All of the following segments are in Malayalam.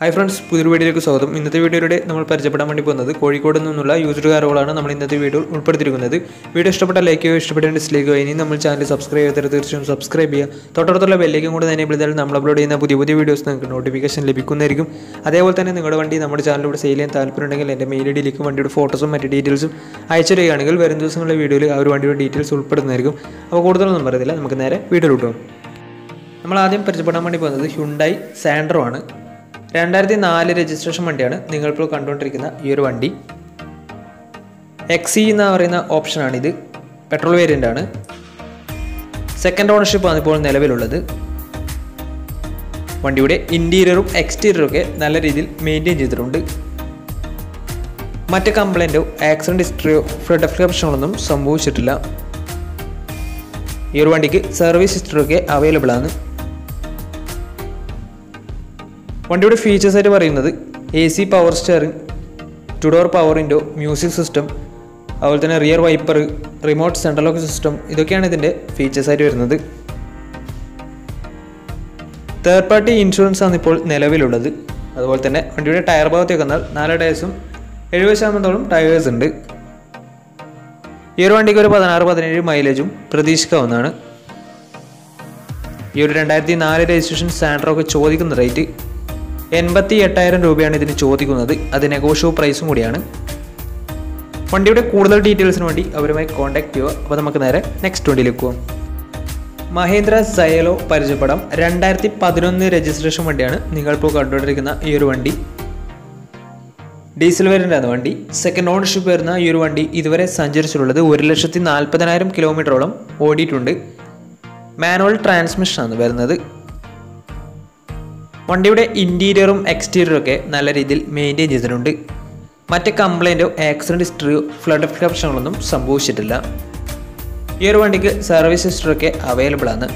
ഹായ് ഫ്രണ്ട്സ് പുതിയൊരു വീഡിയോയിലേക്ക് സ്വാഗതം ഇന്നത്തെ വീഡിയോയിലൂടെ നമ്മൾ പരിചയപ്പെടാൻ വേണ്ടി പോകുന്നത് കോഴിക്കോട് നിന്നുള്ള യൂസ്ഡ് കാറുകളാണ് നമ്മൾ ഇന്നത്തെ വീഡിയോ ഉൾപ്പെടുത്തിയിരിക്കുന്നത് വീഡിയോ ഇഷ്ടപ്പെട്ട ലൈക്ക് ചെയ്യുക ഇഷ്ടപ്പെട്ട ഡിസ്ലൈക്ക് ചെയ്യുക ഇനി നമ്മൾ ചാനൽ സബ്സ്ക്രൈബ് ചെയ്താൽ തീർച്ചയായും സബ്സ്ക്രൈബ് ചെയ്യുക തൊട്ടടുത്തുള്ള ബെല്ലേക്കും കൂടെ തന്നെ ചെയ്താൽ നമ്മൾ അപ്ലോഡ് ചെയ്യുന്ന പുതിയ പുതിയ വീഡിയോസ് നിങ്ങൾക്ക് നോട്ടിഫിക്കേഷൻ ലഭിക്കുന്നതായിരിക്കും അതേപോലെ തന്നെ നിങ്ങളുടെ വണ്ടി നമ്മുടെ ചാനലിലൂടെ സെയിൽ ചെയ്യാൻ താല്പര്യമുണ്ടെങ്കിൽ എൻ്റെ മെയിൽ ഐ ഡിയിലേക്ക് വണ്ടിയുടെ ഫോട്ടോസും മറ്റ് ഡീറ്റെയിൽസും അയച്ചു തരികയാണെങ്കിൽ വരും ദിവസങ്ങളിലെ വീഡിയോയിൽ ആ ഒരു വണ്ടിയുടെ ഡീറ്റെയിൽസ് ഉൾപ്പെടുന്നതായിരിക്കും അപ്പോൾ കൂടുതലൊന്നും പറയുന്നില്ല നമുക്ക് നേരെ വീഡിയോയിലോട്ട് പോകാം നമ്മൾ ആദ്യം പരിചയപ്പെടാൻ വേണ്ടി പോകുന്നത് ഹ്യുണ്ടായി സാൻഡ്രോ ആണ് രണ്ടായിരത്തി നാല് രജിസ്ട്രേഷൻ വണ്ടിയാണ് നിങ്ങളിപ്പോൾ കണ്ടുകൊണ്ടിരിക്കുന്ന ഈ ഒരു വണ്ടി എക്സി എന്ന് പറയുന്ന ഓപ്ഷനാണിത് പെട്രോൾ വേരിയൻ്റ് ആണ് സെക്കൻഡ് ഓണർഷിപ്പ് ആണ് ഇപ്പോൾ നിലവിലുള്ളത് വണ്ടിയുടെ ഇൻറ്റീരിയറും എക്സ്റ്റീരിയറും ഒക്കെ നല്ല രീതിയിൽ മെയിൻറ്റെയിൻ ചെയ്തിട്ടുണ്ട് മറ്റ് കംപ്ലൈൻറ്റോ ആക്സിഡൻറ്റ് ഹിസ്റ്ററിയോ ഫ്ലഡ് പ്രശ്നങ്ങളൊന്നും സംഭവിച്ചിട്ടില്ല ഈ ഒരു വണ്ടിക്ക് സർവീസ് ഹിസ്റ്ററിയൊക്കെ അവൈലബിൾ ആണ് വണ്ടിയുടെ ഫീച്ചേഴ്സ് ആയിട്ട് പറയുന്നത് A C power steering two door power window music system അതുപോലെ തന്നെ rear wiper remote central lock system ഇതൊക്കെയാണ് ഇതിൻ്റെ ഫീച്ചേഴ്സ് ആയിട്ട് വരുന്നത് തേർഡ് പാർട്ടി ഇൻഷുറൻസ് ആണ് ഇപ്പോൾ നിലവിലുള്ളത് അതുപോലെ തന്നെ വണ്ടിയുടെ ടയർ ഭാഗത്തേക്ക് വന്നാൽ നാല് ടയേഴ്സും എഴുപത് ശതമാനത്തോളം ടയേഴ്സ് ഉണ്ട് ഈ ഒരു വണ്ടിക്ക് ഒരു പതിനാറ് പതിനേഴ് മൈലേജും പ്രതീക്ഷിക്കാവുന്നതാണ് ഈ ഒരു രണ്ടായിരത്തി നാല് രജിസ്ട്രേഷൻ സാൻഡ്രോക്ക് ചോദിക്കുന്ന റേറ്റ് എൺപത്തി എട്ടായിരം രൂപയാണ് ഇതിന് ചോദിക്കുന്നത് അത് നെഗോഷ്യബിൾ പ്രൈസും കൂടിയാണ് വണ്ടിയുടെ കൂടുതൽ ഡീറ്റെയിൽസിന് വേണ്ടി അവരുമായി കോൺടാക്ട് ചെയ്യുക അപ്പോൾ നമുക്ക് നേരെ നെക്സ്റ്റ് വണ്ടിയിലേക്ക് പോകാം മഹേന്ദ്ര സയലോ പരിചയപ്പെടാം രണ്ടായിരത്തി പതിനൊന്ന് രജിസ്ട്രേഷൻ വണ്ടിയാണ് നിങ്ങളിപ്പോൾ കണ്ടുകൊണ്ടിരിക്കുന്ന ഈ ഒരു വണ്ടി ഡീസൽ വേരിയൻ്റാണ് വണ്ടി സെക്കൻഡ് ഓണർഷിപ്പ് വരുന്ന ഈ ഒരു വണ്ടി ഇതുവരെ സഞ്ചരിച്ചിട്ടുള്ളത് ഒരു ലക്ഷത്തി നാൽപ്പതിനായിരം കിലോമീറ്ററോളം ഓടിയിട്ടുണ്ട് മാനുവൽ ട്രാൻസ്മിഷനാണ് വരുന്നത് വണ്ടിയുടെ ഇൻറ്റീരിയറും എക്സ്റ്റീരിയറും ഒക്കെ നല്ല രീതിയിൽ മെയിൻറ്റെയിൻ ചെയ്തിട്ടുണ്ട് മറ്റ് കംപ്ലൈൻറ്റോ ആക്സിഡൻറ്റ് ഹിസ്റ്ററിയോ ഫ്ലഡ് പ്രശ്നങ്ങളൊന്നും സംഭവിച്ചിട്ടില്ല ഈ ഒരു വണ്ടിക്ക് സർവീസ് ഹിസ്റ്ററൊക്കെ അവൈലബിൾ ആണ്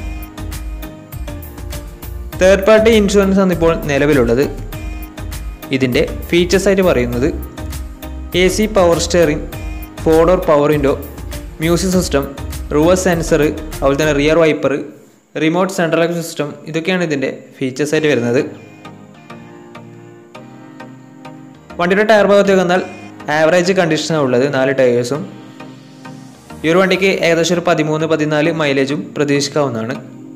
തേർഡ് പാർട്ടി ഇൻഷുറൻസ് ആണ് ഇപ്പോൾ നിലവിലുള്ളത് ഇതിൻ്റെ ഫീച്ചേഴ്സ് ആയിട്ട് പറയുന്നത് A C power steering four door power window music system reverse sensor അതുപോലെ തന്നെ rear wiper remote central lock system ഇതൊക്കെയാണ് ഇതിൻ്റെ ഫീച്ചേഴ്സ് ആയിട്ട് വരുന്നത് വണ്ടിയുടെ ടയർ ഭാഗത്തേക്ക് വന്നാൽ ആവറേജ് കണ്ടീഷനാണ് ഉള്ളത് നാല് ടയേഴ്സും ഈ ഒരു വണ്ടിക്ക് ഏകദേശം ഒരു പതിമൂന്ന് പതിനാല് മൈലേജും പ്രതീക്ഷിക്കാവുന്നതാണ്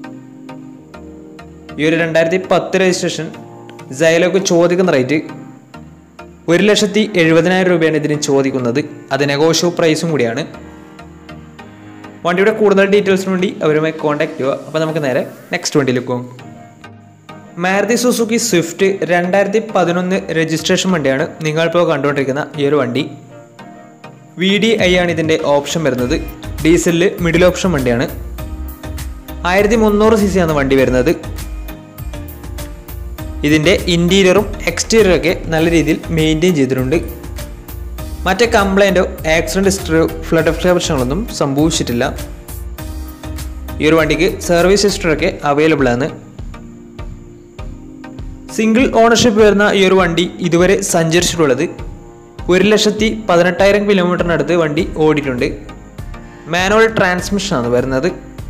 ഈ ഒരു രണ്ടായിരത്തി പത്ത് രജിസ്ട്രേഷൻ സൈലോക്ക് ചോദിക്കുന്ന റേറ്റ് ഒരു ലക്ഷത്തി എഴുപതിനായിരം രൂപയാണ് ഇതിന് ചോദിക്കുന്നത് അത് നെഗോഷ്യബിൾ പ്രൈസും കൂടിയാണ് വണ്ടിയുടെ കൂടുതൽ ഡീറ്റെയിൽസിന് വേണ്ടി അവരുമായി കോൺടാക്ട് ചെയ്യുക അപ്പോൾ നമുക്ക് നേരെ നെക്സ്റ്റ് വണ്ടിയിലേക്ക് പോകും മാരുതി സുസുക്കി സ്വിഫ്റ്റ് രണ്ടായിരത്തി പതിനൊന്ന് രജിസ്ട്രേഷൻ വണ്ടിയാണ് നിങ്ങളിപ്പോൾ കണ്ടുകൊണ്ടിരിക്കുന്ന ഈ ഒരു വണ്ടി വി ഡി ഐ ആണ് ഇതിൻ്റെ ഓപ്ഷൻ വരുന്നത് ഡീസലിൽ മിഡിൽ ഓപ്ഷൻ വണ്ടിയാണ് ആയിരത്തി മുന്നൂറ് സി സി ആണ് വണ്ടി വരുന്നത് ഇതിൻ്റെ ഇൻറ്റീരിയറും എക്സ്റ്റീരിയറും ഒക്കെ നല്ല രീതിയിൽ മെയിൻറ്റെയിൻ ചെയ്തിട്ടുണ്ട് മറ്റേ കംപ്ലൈൻറ്റോ ആക്സിഡൻറ്റ് ഹിസ്റ്ററിയോ ഫ്ലഡ് പ്രശ്നങ്ങളൊന്നും സംഭവിച്ചിട്ടില്ല ഈ ഒരു വണ്ടിക്ക് സർവീസ് ഹിസ്റ്ററൊക്കെ അവൈലബിൾ ആണ് സിംഗിൾ ഓണർഷിപ്പ് വരുന്ന ഈ ഒരു വണ്ടി ഇതുവരെ സഞ്ചരിച്ചിട്ടുള്ളത് ഒരു ലക്ഷത്തി പതിനെട്ടായിരം കിലോമീറ്ററിനടുത്ത് വണ്ടി ഓടിയിട്ടുണ്ട് മാനുവൽ ട്രാൻസ്മിഷനാണ് വരുന്നത്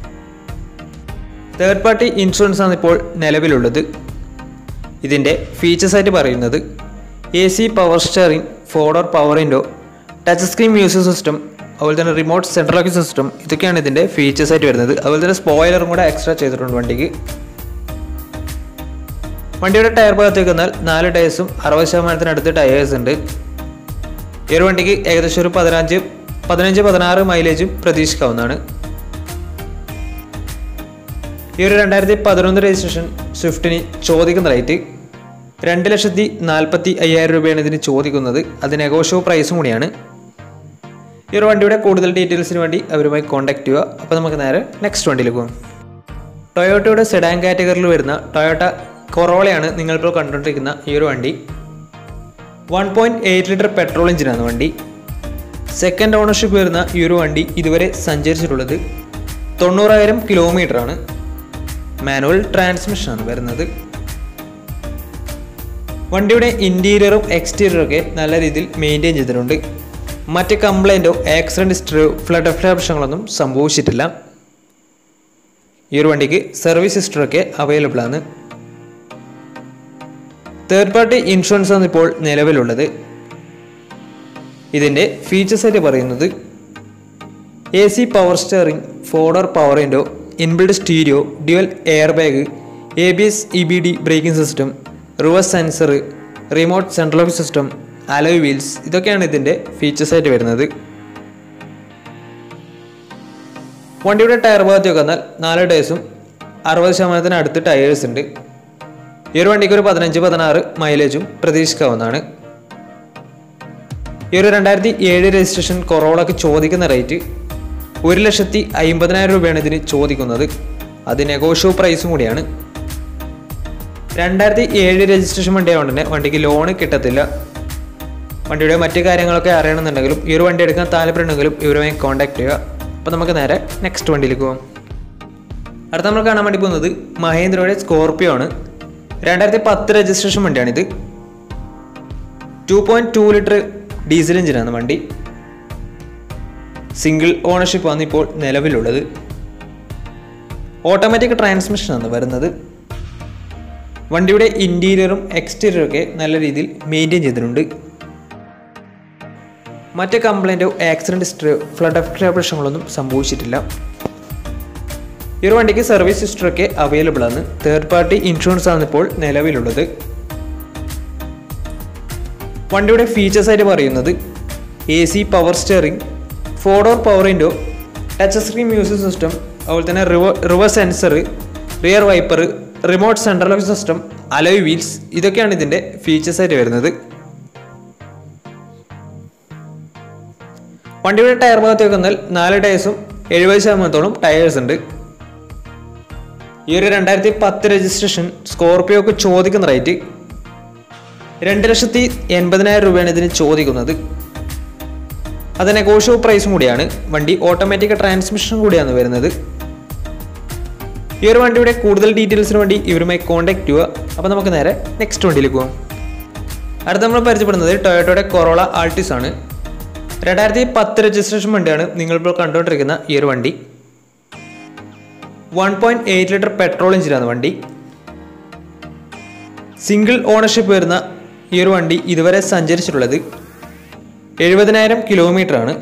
തേർഡ് പാർട്ടി ഇൻഷുറൻസ് ആണ് ഇപ്പോൾ നിലവിലുള്ളത് ഇതിൻ്റെ ഫീച്ചേഴ്സ് ആയിട്ട് പറയുന്നത് A C power steering four door power window touch screen music system അതുപോലെ തന്നെ റിമോട്ട് സെൻട്രൽ ലോക്ക് സിസ്റ്റം ഇതൊക്കെയാണ് ഇതിൻ്റെ ഫീച്ചേഴ്സ് ആയിട്ട് വരുന്നത് അതുപോലെ തന്നെ സ്പോയിലറും കൂടെ എക്സ്ട്രാ ചെയ്തിട്ടുണ്ട് വണ്ടിക്ക് വണ്ടിയുടെ ടയർ ഭാഗത്തേക്ക് വന്നാൽ നാല് ടയേഴ്സും അറുപത് ശതമാനത്തിനടുത്ത് ടയേഴ്സ് ഉണ്ട് ഈ ഒരു വണ്ടിക്ക് ഏകദേശം ഒരു പതിനഞ്ച് പതിനഞ്ച് പതിനാറ് മൈലേജും പ്രതീക്ഷിക്കാവുന്നതാണ് ഈ ഒരു രണ്ടായിരത്തി പതിനൊന്ന് രജിസ്ട്രേഷൻ സ്വിഫ്റ്റിന് ചോദിക്കുന്ന റേറ്റ് രണ്ട് ലക്ഷത്തി നാൽപ്പത്തി അയ്യായിരം രൂപയാണ് ഇതിന് ചോദിക്കുന്നത് അത് നെഗോഷ്യബിൾ പ്രൈസും കൂടിയാണ് ഈ ഒരു വണ്ടിയുടെ കൂടുതൽ ഡീറ്റെയിൽസിന് വേണ്ടി അവരുമായി കോൺടാക്ട് ചെയ്യുക അപ്പോൾ നമുക്ക് നേരെ നെക്സ്റ്റ് വണ്ടിയിലേക്ക് പോകാം ടൊയോട്ടയുടെ സെഡാൻ കാറ്റഗറിയിൽ വരുന്ന ടൊയോട്ട കൊറോളയാണ് നിങ്ങളിപ്പോൾ കണ്ടുകൊണ്ടിരിക്കുന്ന ഈ ഒരു വണ്ടി one point eight litre petrol എഞ്ചിനാണ് വണ്ടി സെക്കൻഡ് ഓണർഷിപ്പ് വരുന്ന ഈ ഒരു വണ്ടി ഇതുവരെ സഞ്ചരിച്ചിട്ടുള്ളത് തൊണ്ണൂറായിരം കിലോമീറ്ററാണ് മാനുവൽ ട്രാൻസ്മിഷനാണ് വരുന്നത് വണ്ടിയുടെ ഇൻറ്റീരിയറും എക്സ്റ്റീരിയറും ഒക്കെ നല്ല രീതിയിൽ മെയിൻറ്റെയിൻ ചെയ്തിട്ടുണ്ട് മറ്റ് കംപ്ലൈൻറ്റോ ആക്സിഡൻറ്റ് ഹിസ്റ്ററിയോ ഫ്ലഡ് പ്രശ്നങ്ങളൊന്നും സംഭവിച്ചിട്ടില്ല ഈ ഒരു വണ്ടിക്ക് സർവീസ് ഹിസ്റ്ററൊക്കെ അവൈലബിൾ ആണ് തേർഡ് പാർട്ടി ഇൻഷുറൻസ് ആണ് ഇപ്പോൾ നിലവിലുള്ളത് ഇതിൻ്റെ ഫീച്ചേഴ്സ് ആയിട്ട് പറയുന്നത് A C power steering four door power window inbuilt stereo dual air bag A B S E B D braking system reverse sensor remote central lock system alloy wheels ഇതൊക്കെയാണ് ഇതിൻ്റെ ഫീച്ചേഴ്സ് ആയിട്ട് വരുന്നത് വണ്ടിയുടെ ടയർ ഭാഗത്തേക്ക് വന്നാൽ നാല് ടയേഴ്സും അറുപത് ശതമാനത്തിന് അടുത്ത് ടയേഴ്സ് ഉണ്ട് ഈ ഒരു വണ്ടിക്ക് ഒരു പതിനഞ്ച് പതിനാറ് മൈലേജും പ്രതീക്ഷിക്കാവുന്നതാണ് ഈ ഒരു രണ്ടായിരത്തി ഏഴ് രജിസ്ട്രേഷൻ കൊറോളക്ക് ചോദിക്കുന്ന റേറ്റ് ഒരു ലക്ഷത്തി അമ്പതിനായിരം രൂപയാണ് ഇതിന് ചോദിക്കുന്നത് അത് നെഗോഷ്യബിൾ പ്രൈസും കൂടിയാണ് രണ്ടായിരത്തി ഏഴ് രജിസ്ട്രേഷൻ വണ്ടി ആയതുകൊണ്ട് തന്നെ വണ്ടിക്ക് ലോണ് കിട്ടത്തില്ല വണ്ടിയുടെ മറ്റു കാര്യങ്ങളൊക്കെ അറിയണമെന്നുണ്ടെങ്കിലും ഈ ഒരു വണ്ടി എടുക്കാൻ താല്പര്യമുണ്ടെങ്കിലും ഇവരുമായി കോൺടാക്ട് ചെയ്യുക അപ്പോൾ നമുക്ക് നേരെ നെക്സ്റ്റ് വണ്ടിയിലേക്ക് പോകാം അടുത്ത നമ്മൾ കാണാൻ വേണ്ടി പോകുന്നത് മഹേന്ദ്രയുടെ സ്കോർപ്പിയോ ആണ് രണ്ടായിരത്തി പത്ത് രജിസ്ട്രേഷൻ വണ്ടിയാണിത് two point two litre diesel എഞ്ചിനാണ് വണ്ടി സിംഗിൾ ഓണർഷിപ്പ് ആണ് ഇപ്പോൾ നിലവിലുള്ളത് ഓട്ടോമാറ്റിക് ട്രാൻസ്മിഷനാണ് വരുന്നത് വണ്ടിയുടെ ഇൻറ്റീരിയറും എക്സ്റ്റീരിയറും ഒക്കെ നല്ല രീതിയിൽ മെയിൻറ്റെയിൻ ചെയ്തിട്ടുണ്ട് മറ്റ് കംപ്ലൈൻറ്റോ ആക്സിഡൻറ്റ് ഹിസ്റ്ററിയോ ഫ്ലഡ് എഫക്റ്റ് പ്രശ്നങ്ങളൊന്നും സംഭവിച്ചിട്ടില്ല ഈ ഒരു വണ്ടിക്ക് സർവീസ് ഹിസ്റ്ററൊക്കെ അവൈലബിൾ ആണ് തേർഡ് പാർട്ടി ഇൻഷുറൻസ് ആണ് ഇപ്പോൾ നിലവിലുള്ളത് വണ്ടിയുടെ ഫീച്ചേഴ്സ് ആയിട്ട് പറയുന്നത് A C power steering four door power window touch screen music system അതുപോലെ തന്നെ reverse reverse sensor rear wiper remote central lock system alloy wheels ഇതൊക്കെയാണ് ഇതിൻ്റെ ഫീച്ചേഴ്സ് ആയിട്ട് വരുന്നത് വണ്ടിയുടെ ടയർ ഭാഗത്തേക്ക് വന്നാൽ നാല് ടയേഴ്സും എഴുപത് ശതമാനത്തോളം ടയേഴ്സ് ഉണ്ട് ഈ ഒരു രണ്ടായിരത്തി പത്ത് രജിസ്ട്രേഷൻ സ്കോർപ്പിയോക്ക് ചോദിക്കുന്ന റേറ്റ് രണ്ട് ലക്ഷത്തി എൺപതിനായിരം രൂപയാണ് ഇതിന് ചോദിക്കുന്നത് അത് നെഗോഷ്യബിൾ പ്രൈസും കൂടിയാണ് വണ്ടി ഓട്ടോമാറ്റിക് ട്രാൻസ്മിഷൻ കൂടിയാണ് വരുന്നത് ഈ ഒരു വണ്ടിയുടെ കൂടുതൽ ഡീറ്റെയിൽസിന് വേണ്ടി ഇവരുമായി കോൺടാക്ട് ചെയ്യുക അപ്പോൾ നമുക്ക് നേരെ നെക്സ്റ്റ് വണ്ടിയിലേക്ക് പോകാം അടുത്ത നമ്മൾ പരിചയപ്പെടുന്നത് ടൊയോട്ടോയുടെ കൊറോള ആൾട്ടിസ് ആണ് രണ്ടായിരത്തി പത്ത് രജിസ്ട്രേഷൻ വണ്ടിയാണ് നിങ്ങളിപ്പോൾ കണ്ടുകൊണ്ടിരിക്കുന്ന ഈ ഒരു വണ്ടി one point eight litre petrol എഞ്ചിനാണ് വണ്ടി സിംഗിൾ ഓണർഷിപ്പ് വരുന്ന ഈ ഒരു വണ്ടി ഇതുവരെ സഞ്ചരിച്ചിട്ടുള്ളത് എഴുപതിനായിരം കിലോമീറ്റർ ആണ്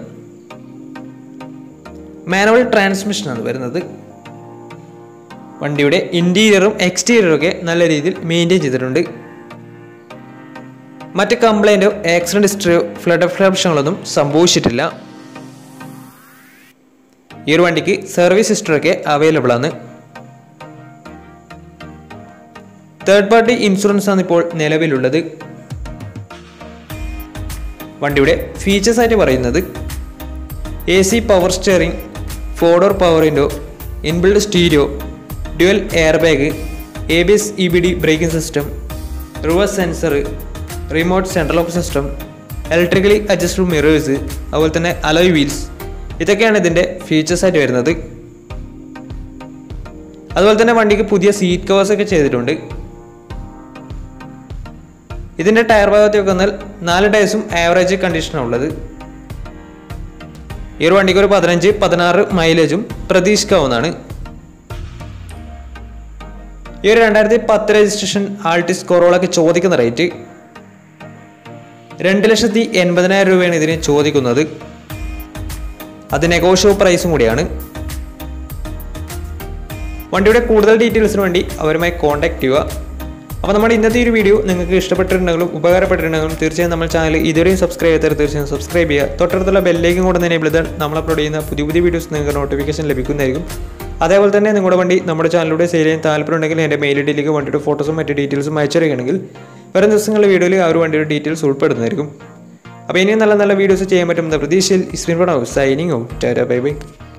മാനുവൽ ട്രാൻസ്മിഷനാണ് വരുന്നത് വണ്ടിയുടെ ഇൻറ്റീരിയറും എക്സ്റ്റീരിയറും ഒക്കെ നല്ല രീതിയിൽ മെയിൻറ്റെയിൻ ചെയ്തിട്ടുണ്ട് മറ്റ് കംപ്ലൈൻറ്റോ ആക്സിഡൻറ്റ് ഹിസ്റ്ററിയോ ഫ്ലഡ് പ്രശ്നങ്ങളൊന്നും സംഭവിച്ചിട്ടില്ല ഈ ഒരു വണ്ടിക്ക് സർവീസ് ഹിസ്റ്ററൊക്കെ അവൈലബിൾ ആണ് തേർഡ് പാർട്ടി ഇൻഷുറൻസ് ആണ് ഇപ്പോൾ നിലവിലുള്ളത് വണ്ടിയുടെ ഫീച്ചേഴ്സ് ആയിട്ട് പറയുന്നത് A C power steering four door power window inbuilt stereo dual air bag A B S E B D braking system reverse sensor remote central lock system electrically adjustable mirrors അതുപോലെ തന്നെ അലോയ് വീൽസ് ഇതൊക്കെയാണ് ഇതിൻ്റെ ഫീച്ചേഴ്സ് ആയിട്ട് വരുന്നത് അതുപോലെ തന്നെ വണ്ടിക്ക് പുതിയ സീറ്റ് കവേഴ്സ് ഒക്കെ ചെയ്തിട്ടുണ്ട് ഇതിൻ്റെ ടയർ ഭാഗത്തേക്ക് വന്നാൽ നാല് ടയേഴ്സും ആവറേജ് കണ്ടീഷനാണ് ഉള്ളത് ഈ ഒരു വണ്ടിക്ക് ഒരു പതിനഞ്ച് പതിനാറ് മൈലേജും പ്രതീക്ഷിക്കാവുന്നതാണ് ഈ ഒരു രണ്ടായിരത്തി പത്ത് രജിസ്ട്രേഷൻ ആൾട്ടിസ് കൊറോളക്ക് ചോദിക്കുന്ന റേറ്റ് രണ്ട് ലക്ഷത്തി എൺപതിനായിരം രൂപയാണ് ഇതിന് ചോദിക്കുന്നത് അത് നെഗോഷ്യബിൾ പ്രൈസും കൂടിയാണ് വണ്ടിയുടെ കൂടുതൽ ഡീറ്റെയിൽസിന് വേണ്ടി അവരുമായി കോൺടാക്ട് ചെയ്യുക അപ്പോൾ നമ്മുടെ ഇന്നത്തെ ഈ ഒരു വീഡിയോ നിങ്ങൾക്ക് ഇഷ്ടപ്പെട്ടിട്ടുണ്ടെങ്കിലും ഉപകാരപ്പെട്ടിട്ടുണ്ടെങ്കിലും തീർച്ചയായും നമ്മൾ ചാനൽ ഇതുവരെയും സബ്സ്ക്രൈബ് ചെയ്താൽ തീർച്ചയായും സബ്സ്ക്രൈബ് ചെയ്യുക തൊട്ടടുത്തുള്ള ബെല്ലേക്കും കൂടെ എനേബിൾ ചെയ്താൽ നമ്മൾ അപ്ലോഡ് ചെയ്യുന്ന പുതിയ പുതിയ വീഡിയോസ് നിങ്ങൾക്ക് നോട്ടിഫിക്കേഷൻ ലഭിക്കുന്നതായിരിക്കും അതേപോലെ തന്നെ നിങ്ങളുടെ വണ്ടി നമ്മുടെ ചാനലിലൂടെ സെയിൽ ചെയ്യാൻ താല്പര്യമുണ്ടെങ്കിൽ എൻ്റെ മെയിൽ ഐ ഡിയിലേക്ക് വണ്ടിയുടെ ഫോട്ടോസും മറ്റ് ഡീറ്റെയിൽസും അയച്ചിരിക്കുകയാണെങ്കിൽ വരും ദിവസങ്ങളിലെ വീഡിയോയിൽ ആ ഒരു വണ്ടിയുടെ ഡീറ്റെയിൽസ് ഉൾപ്പെടുന്നതായിരിക്കും അപ്പോൾ ഇനിയും നല്ല നല്ല വീഡിയോസ് ചെയ്യാൻ പറ്റുന്ന പ്രതീക്ഷയിൽ screen signing oh tata bye by